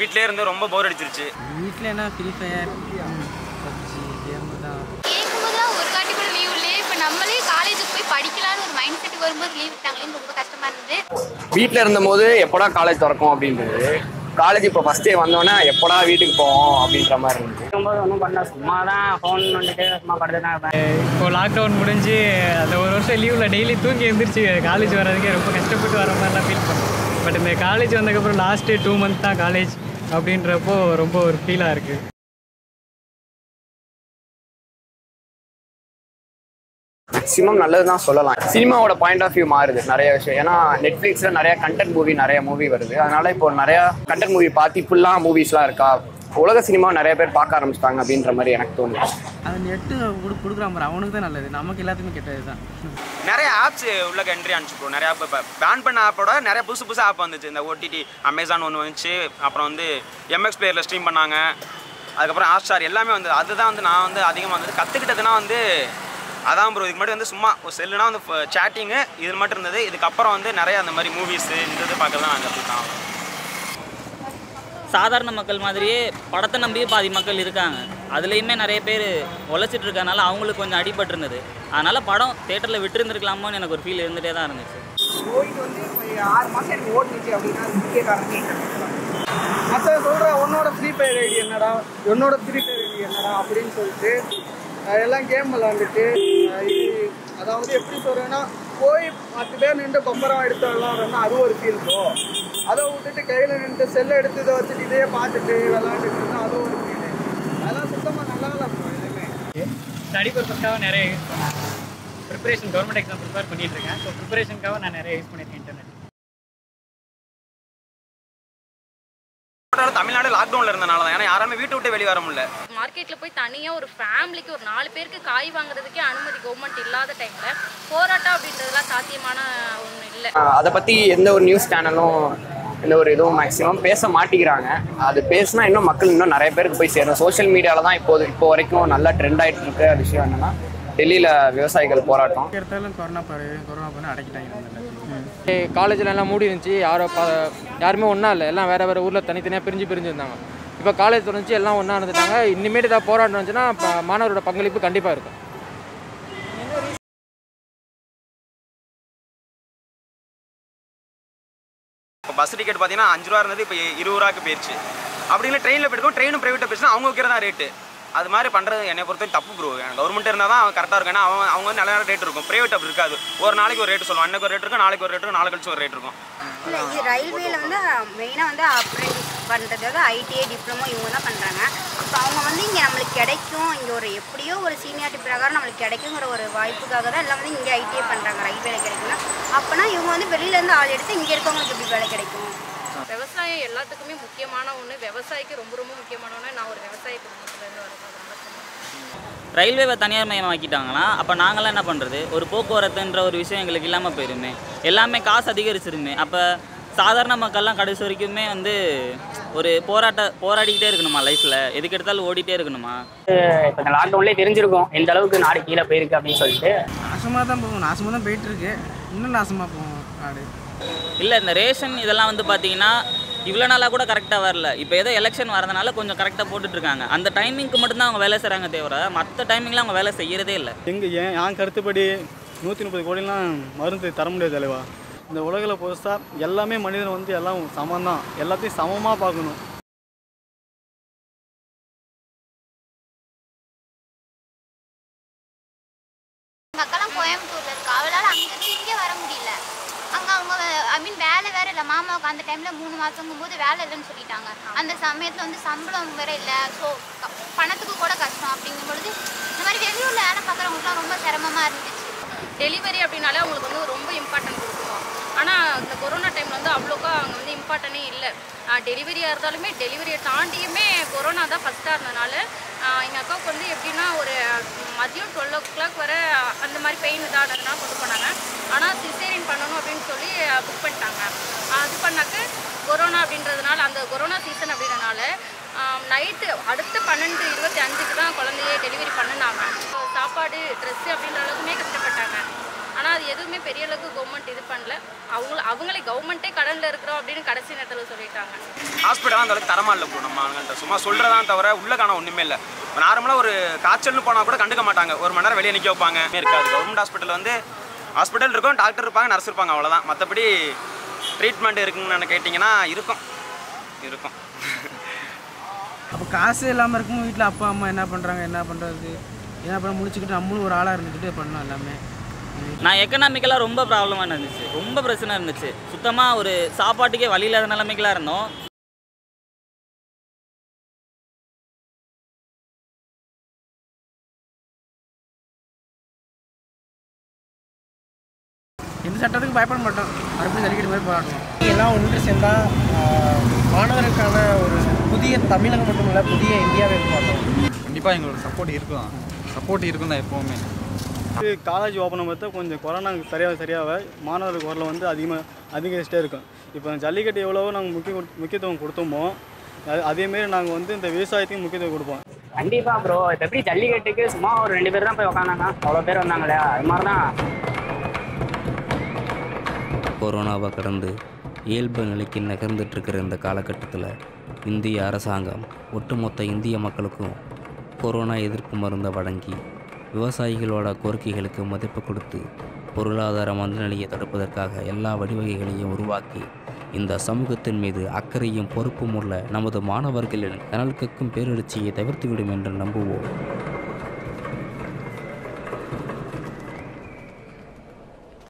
வீட்டிலே இருந்து ரொம்ப போர் அடிச்சிருச்சு வீட்டில் என்ன ஃப்ரீ ஃபயர் பப்ஜி கேமு தான் கேட்கும்போதுலாம் ஒரு வாட்டி கூட லீவ் இல்லையே இப்போ நம்மளே காலேஜுக்கு போய் படிக்கலாம்னு ஒரு மைண்ட் செட்டுக்கு வரும்போது லீவ் விட்டாங்களேன்னு ரொம்ப கஷ்டமா இருந்தது வீட்டில் இருந்தபோது எப்படா காலேஜ் திறக்கும் அப்படின்றது காலேஜ் இப்போ ஃபர்ஸ்ட் டே வந்தோடனே எப்படா வீட்டுக்கு போவோம் அப்படின்ற மாதிரி இருந்துச்சு இருக்கும்போது ஒன்றும் பண்ணல சும்மா தான் ஃபோன் வந்துட்டு சும்மா படுத்து தான் இருப்பேன் இப்போ லாக்டவுன் முடிஞ்சு அந்த ஒரு வருஷம் லீவில் டெய்லி தூங்கி எழுந்திரிச்சு காலேஜ் வர்றதுக்கே ரொம்ப கஷ்டப்பட்டு வர மாதிரிலாம் ஃபீல் பண்ணேன் பட் இந்த காலேஜ் வந்ததுக்கப்புறம் லாஸ்ட்டு டூ மந்த் தான் காலேஜ் அப்படின்றப்போ ரொம்ப ஒரு ஃபீலாக இருக்குது மேக்ஸிமம் நல்லது தான் சொல்லலாம் சினிமாவோட பாயிண்ட் ஆஃப் வியூ மாறுது நிறைய விஷயம் ஏன்னா நெட்ஃப்ளிக்ஸில் நிறைய கண்டென்ட் மூவி நிறைய மூவி வருது அதனால இப்போ நிறைய கண்டென்ட் மூவி பார்த்து இப்படிலாம் மூவிஸ்லாம் இருக்கா உலக சினிமா நிறைய பேர் பார்க்க ஆரம்பிச்சிட்டாங்க அப்படின்ற மாதிரி எனக்கு தோணுது அது நெட்டு கொடுக்குறான் பாரு அவனுக்கு தான் நல்லது நமக்கு எல்லாத்துக்குமே கெட்டது தான் நிறைய ஆப்ஸ் உள்ள என்ட்ரி அனுப்பிச்சு நிறைய ஆப் இப்போ பேன் பண்ண ஆப்போட நிறைய புதுசு புதுசு ஆப் வந்துச்சு இந்த ஓடிடி அமேசான் ஒன்று வந்துச்சு அப்புறம் வந்து எம்எக்ஸ் பிளேயரில் ஸ்ட்ரீம் பண்ணாங்க அதுக்கப்புறம் ஹாட்ஸ்டார் எல்லாமே வந்து அதுதான் வந்து நான் வந்து அதிகமாக வந்து கற்றுக்கிட்டதுன்னா வந்து அதான் ப்ரோ இதுக்கு முன்னாடி வந்து சும்மா ஒரு செல்லுனா வந்து சேட்டிங்கு இது மட்டும் இருந்தது இதுக்கப்புறம் வந்து நிறைய அந்த மாதிரி மூவிஸு இந்த இது பார்க்க தான் நான் கற்றுக்கிட்டேன் சாதாரண மக்கள் மாதிரியே படத்தை நம்பியே பாதி மக்கள் இருக்காங்க அதுலேயுமே நிறைய பேர் உழைச்சிட்டு இருக்கறனால அவங்களுக்கு கொஞ்சம் அடிபட்டு இருந்தது அதனால் படம் தேட்டரில் விட்டுருந்துருக்கலாமோன்னு எனக்கு ஒரு ஃபீல் இருந்துகிட்டே தான் இருந்துச்சு கோவிட் வந்து இப்போ ஆறு மாதம் எனக்கு ஓட்டுச்சு அப்படின்னா அது முக்கிய காரணம் மற்ற சொல்கிற உன்னோட ஃப்ரீ ஃபயர் ஐடி என்னடா என்னோட ஃப்ரீ ஃபயர் ஐடி என்னடா அப்படின்னு சொல்லிட்டு அஹ் எல்லாம் கேம் விளாண்டுட்டு அஹ் இது அதாவது எப்படி சொல்கிறேன்னா போய் பத்து பேர் நின்று பம்பரம் எடுத்து விளாட்றோம்னா அது ஒரு ஃபீல் ப்ரோ அதை விட்டுட்டு கையில் நின்று செல்லை எடுத்து இதை வச்சுட்டு இதே பார்த்துட்டு விளாண்டுட்டு இருந்தா அது ஒரு ஃபீல் அதெல்லாம் சுத்தமாக நல்லா இல்லை ப்ரோ எதுவுமே ஸ்டடி பர்பஸ்க்காக நிறைய யூஸ் பண்ணேன் ப்ரிப்பரேஷன் கவர்மெண்ட் எக்ஸாம் ப்ரிப்பேர் பண்ணிட்டு இருக்கேன் ஸோ ப்ரிப்பரேஷனுக்காக நான் நிறைய யூஸ் பண்ணியிருக்கேன் இன்டர்நெட் தமிழ்நாடு லாக்டவுனில் இருந்தனால தான் ஏன்னா யாருமே வீட்டை விட்டு வெளியே வர முடியல மார்க்கெட்டில் போய் தனியாக ஒரு ஃபேமிலிக்கு ஒரு நாலு பேருக்கு காய் வாங்குறதுக்கே அனுமதி கவர்மெண்ட் இல்லாத டைமில் போராட்டம் அப்படின்றதுலாம் சாத்தியமான ஒன்றும் இல்லை அதை பற்றி எந்த ஒரு நியூஸ் சேனலும் எந்த ஒரு இதுவும் மேக்ஸிமம் பேச மாட்டேங்கிறாங்க அது பேசினா இன்னும் மக்கள் இன்னும் நிறைய பேருக்கு போய் சேரும் சோஷியல் மீடியாவில் தான் இப்போது இப்போ வரைக்கும் நல்லா ட்ரெண்ட் ஆகிட்டு இருக்க விஷயம் என்னன்னா டெல்லியில் விவசாயிகள் போராட்டம் எடுத்தாலும் கொரோனா பாரு கொரோனா பண்ணி அடைக்கிட்டாங்க காலேஜில் எல்லாம் மூடி இருந்துச்சு யாரும் பா யாருமே ஒன்றா இல்லை எல்லாம் வேறு வேறு ஊரில் தனித்தனியாக பிரிஞ்சு பிரிஞ்சு இருந்தாங்க இப்போ காலேஜ் தொடர்ந்துச்சு எல்லாம் ஒன்றா இருந்துட்டாங்க இனிமேட்டு ஏதாவது போராட்டம் வந்துச்சுன்னா இப்போ மாணவரோட பங்களிப்பு கண்டிப்பாக இருக்கும் இப்போ பஸ் டிக்கெட் பார்த்தீங்கன்னா அஞ்சு ரூபா இருந்தது இப்போ இருபது ரூபாய்க்கு போயிடுச்சு அப்படி இல்லை ட்ரெயினில் போயிருக்கோம் ட்ரெயினும் ப்ரைவேட்டாக போயிடுச்சுன்னா அவங்க வைக்கிற தான் ரேட்டு அது மாதிரி பண்ணுறது என்னை பொறுத்த தப்பு ப்ரோ கவர்மெண்ட் இருந்தால் தான் கரெக்டாக இருக்கும் ஏன்னா அவங்க அவங்க வந்து நல்ல ரேட் இருக்கும் ப்ரைவேட் அப்படி இருக்காது ஒரு நாளைக்கு ஒரு ரேட் சொல்லுவோம் அன்னைக்கு ஒரு ரேட் இருக்கும் நாளைக்கு ஒரு ரேட் இருக்கும் நாளை கழிச்சு ஒரு ரேட் இருக்கும் இல்லை இது ரயில்வேல வந்து மெயினாக வந்து அப்ரெண்டிஸ் பண்ணுறது வந்து ஐடிஐ டிப்ளமோ இவங்க தான் பண்ணுறாங்க அப்போ அவங்க வந்து இங்கே நம்மளுக்கு கிடைக்கும் இங்கே ஒரு எப்படியோ ஒரு சீனியாரிட்டி பிரகாரம் நம்மளுக்கு கிடைக்குங்கிற ஒரு வாய்ப்புக்காக தான் எல்லாம் வந்து இங்கே ஐடிஐ பண்ணுறாங்க ரயில்வேல கிடைக்கும்னா அப்போனா இவங்க வந்து வெளியிலேருந்து ஆள் எடுத்து இங்கே இருக்கவங்களுக்கு எப்படி வேலை கிடைக்கும் விவசாயம் எல்லாத்துக்குமே முக்கியமான ஒன்று விவசாயிக்கு ரொம்ப ரொம்ப முக்கியமான ஒன்று நான் ஒரு விவசாய குடும்பத்துலேருந்து வரதுனால சொன்னேன் ரயில்வேவை தனியார் மயமாக்கிட்டாங்கன்னா அப்போ நாங்களாம் என்ன பண்ணுறது ஒரு போக்குவரத்துன்ற ஒரு விஷயம் எங்களுக்கு இல்லாமல் போயிருமே எல்லாமே காசு அதிகரிச்சிருமே அப்போ சாதாரண மக்கள்லாம் கடைசி வரைக்குமே வந்து ஒரு போராட்ட போராடிக்கிட்டே இருக்கணுமா லைஃப்பில் எதுக்கு எடுத்தாலும் ஓடிட்டே இருக்கணுமா இப்போ இந்த லாக்டவுன்லேயே தெரிஞ்சிருக்கும் எந்த அளவுக்கு நாடு கீழே போயிருக்கு அப்படின்னு சொல்லிட்டு நாசமாக தான் போகும் நாசமாக தான் போயிட்டு இருக்கு இன்னும் நாசமாக போகும் நாடு இல்லை இந்த ரேஷன் இதெல்லாம் வந்து பார்த்தீங்கன்னா இவ்வளோ நாளாக கூட கரெக்டாக வரல இப்போ ஏதோ எலெக்ஷன் வரதுனால கொஞ்சம் கரெக்டாக போட்டுட்ருக்காங்க அந்த டைமிங்க்கு மட்டும்தான் அவங்க வேலை செய்கிறாங்க தவிர மற்ற டைமிங்கில் அவங்க வேலை செய்கிறதே இல்லை எங்க ஏன் என் கருத்துப்படி நூற்றி முப்பது கோடிலாம் மருந்து தர முடியாது தலைவா இந்த உலகில் புதுசாக எல்லாமே மனிதன் வந்து எல்லாம் சமம் தான் எல்லாத்தையும் சமமாக பார்க்கணும் எங்கள் அக்காலாம் கோயம்புத்தூர்ல இருக்கா அவளால் அங்கேருந்து இங்கே வர முடியல அங்கே அவங்க ஐ மீன் வேலை வேற இல்லை மாமாவுக்கு அந்த டைமில் மூணு மாதங்கும் போது வேலை இல்லைன்னு சொல்லிட்டாங்க அந்த சமயத்தில் வந்து சம்பளம் வேற இல்லை ஸோ பணத்துக்கு கூட கஷ்டம் அப்படிங்கும் பொழுது இந்த மாதிரி வெளியூரில் வேலை பார்க்குறவங்களுக்குலாம் ரொம்ப சிரமமாக இருந்துச்சு டெலிவரி அப்படின்னாலே அவங்களுக்கு வந்து ரொம்ப இம்பார்ட்டன்ட் கொடுக்கணும் ஆனால் இந்த கொரோனா டைமில் வந்து அவ்வளோக்கா அங்கே வந்து இம்பார்ட்டனே இல்லை டெலிவரியாக இருந்தாலுமே டெலிவரியை தாண்டியுமே கொரோனா தான் ஃபஸ்ட்டாக இருந்தனால எங்கள் அக்காவுக்கு வந்து எப்படின்னா ஒரு மதியம் டுவெல் ஓ கிளாக் வர அந்த மாதிரி பெயின் இதானதுனால கொண்டு போனாங்க ஆனால் சிசேரியன் பண்ணணும் அப்படின்னு சொல்லி புக் பண்ணிட்டாங்க அது பண்ணாக்க கொரோனா அப்படின்றதுனால அந்த கொரோனா சீசன் அப்படின்றனால நைட்டு அடுத்த பன்னெண்டு இருபத்தி அஞ்சுக்கு தான் குழந்தைய டெலிவரி பண்ணினாங்க சாப்பாடு ட்ரெஸ்ஸு அப்படின்ற அளவுக்குமே கஷ்டப்பட்டாங்க ஆனால் அது எதுவுமே பெரிய அளவுக்கு கவர்மெண்ட் இது பண்ணல அவங்க அவங்களே கவர்மெண்ட்டே கடனில் இருக்கிறோம் அப்படின்னு கடைசி நேரத்தில் சொல்லிட்டாங்க ஹாஸ்பிட்டலாம் அந்த அளவுக்கு தரமா இல்லை ப்ரோ நம்ம ஆளுங்கள்ட்ட சும்மா சொல்கிறதான் தவிர உள்ள காண ஒன்றுமே இல்லை நார்மலாக ஒரு காய்ச்சல்னு போனால் கூட கண்டுக்க மாட்டாங்க ஒரு மணி நேரம் வெளியே நிற்க வைப்பாங்க இருக்காது கவர்மெண்ட் ஹாஸ்பிட்டல் வந்து ஹாஸ்பிட்டல் இருக்கும் டாக்டர் இருப்பாங்க நர்ஸ் இருப்பாங்க அவ்வளோதான் மற்றபடி ட்ரீட்மெண்ட் இருக்குன்னு கேட்டிங்கன்னா இருக்கும் இருக்கும் அப்போ காசு இல்லாமல் இருக்கும் வீட்டில் அப்பா அம்மா என்ன பண்ணுறாங்க என்ன பண்ணுறது என்ன பண்ண முடிச்சுக்கிட்டு நம்மளும் ஒரு ஆளாக இருந்துக்கிட்டு பண்ணலாம் எல்லாமே நான் எக்கனாமிக்கலாக ரொம்ப ப்ராப்ளமாக இருந்துச்சு ரொம்ப பிரச்சனை இருந்துச்சு சுத்தமாக ஒரு சாப்பாட்டுக்கே வழி இல்லாத நிலைமைக்கெல்லாம் இருந்தோம் எந்த சட்டத்துக்கும் பயப்பட மாட்டோம் மறுபடியும் ஜல்லிக்கட்டு மாதிரி போராடுவோம் எல்லாம் ஒன்று சேர்ந்தா ஆஹ், மாணவருக்கான ஒரு புதிய தமிழகம் மட்டும் இல்லை புதிய இந்தியாவை உருவாக்கும் கண்டிப்பாக எங்களோட சப்போர்ட் இருக்கும் சப்போர்ட் இருக்கும் தான் எப்போவுமே காலேஜ் ஓப்பன் பார்த்தா கொஞ்சம் கொரோனா சரியாக சரியாக மாணவர்கள் குரல் வந்து அதிகமாக அதிகரிச்சிட்டே இருக்கும் இப்போ ஜல்லிக்கட்டு எவ்வளவோ நாங்கள் முக்கிய முக்கியத்துவம் கொடுத்தோமோ அது- அதேமாரி நாங்கள் வந்து இந்த விவசாயத்துக்கு முக்கியத்துவம் கொடுப்போம் கண்டிப்பா ப்ரோ இப்போ எப்படி ஜல்லிக்கட்டுக்கு சும்மா ஒரு ரெண்டு பேர் தான் போய் உக்காந்தாங்க அவ்வளோ பேர் வந்தாங்களே அது மாதிரி தான் கொரோனாவை கடந்து இயல்பு நிலைக்கு நகர்ந்துட்டு இருக்கிற இந்த காலகட்டத்தில் இந்திய அரசாங்கம் ஒட்டுமொத்த இந்திய மக்களுக்கும் கொரோனா எதிர்ப்பு மருந்தை வழங்கி விவசாயிகளோட கோரிக்கைகளுக்கு மதிப்பு கொடுத்து பொருளாதார மந்தநிலையை தடுப்பதற்காக எல்லா வழிவகைகளையும் உருவாக்கி இந்த சமூகத்தின் மீது அக்கறையும் பொறுப்பும் உள்ள நமது மாணவர்களின் கனல் கக்கும் பேரெழுச்சியை தவிர்த்துவிடும் என்று நம்புவோம்